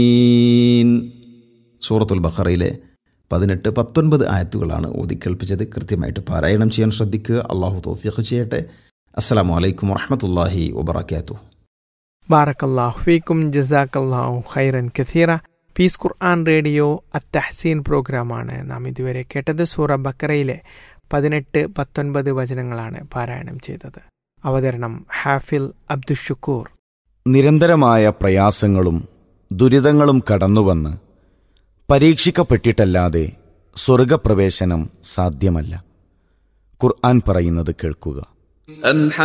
ഈൻ. സൂറത്തുൽ ബഖറയിലെ പതിനെട്ട് പത്തൊൻപത് ആയത്തുകളാണ് ഓതിക്കേൽപ്പിച്ചത് കൃത്യമായിട്ട് പാരായണം ചെയ്യാൻ ശ്രദ്ധിക്കുക അള്ളാഹു തോഫിഖ് ചെയ്യട്ടെ അസ്സലാമു അലൈക്കും വറഹമത്തല്ലാഹി വബർക്കാത്തു ബാറക്കല്ലാഹു ഫീക്കും ജസാക്കല്ലാഹു ഖൈറൻ കഥീറ പീസ് ഖുർആൻ റേഡിയോ അത്തഹസീൻ പ്രോഗ്രാമാണ് നാം ഇതുവരെ കേട്ടത് സൂറ ബക്കറയിലെ പതിനെട്ട് പത്തൊൻപത് വചനങ്ങളാണ് പാരായണം ചെയ്തത് അവതരണം ഹാഫിൽ അബ്ദുഷുക്കൂർ നിരന്തരമായ പ്രയാസങ്ങളും ദുരിതങ്ങളും കടന്നുവന്ന് പരീക്ഷിക്കപ്പെട്ടിട്ടല്ലാതെ സ്വർഗപ്രവേശനം സാധ്യമല്ല ഖുർആൻ പറയുന്നത് കേൾക്കുക أم